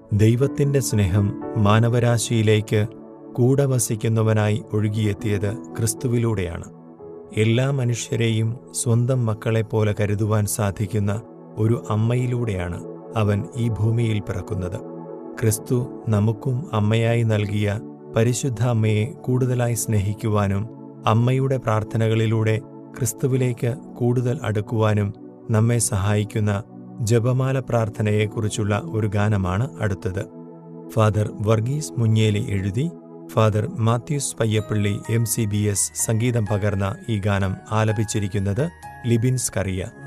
ദൈവത്തിന്റെ സ്നേഹം മാനവരാശിയിലേക്ക് കൂടെ വസിക്കുന്നവനായി ഒഴുകിയെത്തിയത് ക്രിസ്തുവിലൂടെയാണ് എല്ലാ മനുഷ്യരെയും സ്വന്തം മക്കളെപ്പോലെ കരുതുവാൻ സാധിക്കുന്ന ഒരു അമ്മയിലൂടെയാണ് അവൻ ഈ ഭൂമിയിൽ പിറക്കുന്നത് ക്രിസ്തു നമുക്കും അമ്മയായി നൽകിയ പരിശുദ്ധ അമ്മയെ കൂടുതലായി സ്നേഹിക്കുവാനും അമ്മയുടെ പ്രാർത്ഥനകളിലൂടെ ക്രിസ്തുവിലേക്ക് കൂടുതൽ അടുക്കുവാനും നമ്മെ സഹായിക്കുന്ന ജപമാല പ്രാർത്ഥനയെക്കുറിച്ചുള്ള ഒരു ഗാനമാണ് അടുത്തത് ഫാദർ വർഗീസ് മുഞ്ഞേലി എഴുതി father Mathews Payyappally M C B S സംഗീതം പകർന്ന ഈ ഗാനം ആലപിച്ചിരിക്കുന്നത് ലിബിൻസ് കറിയ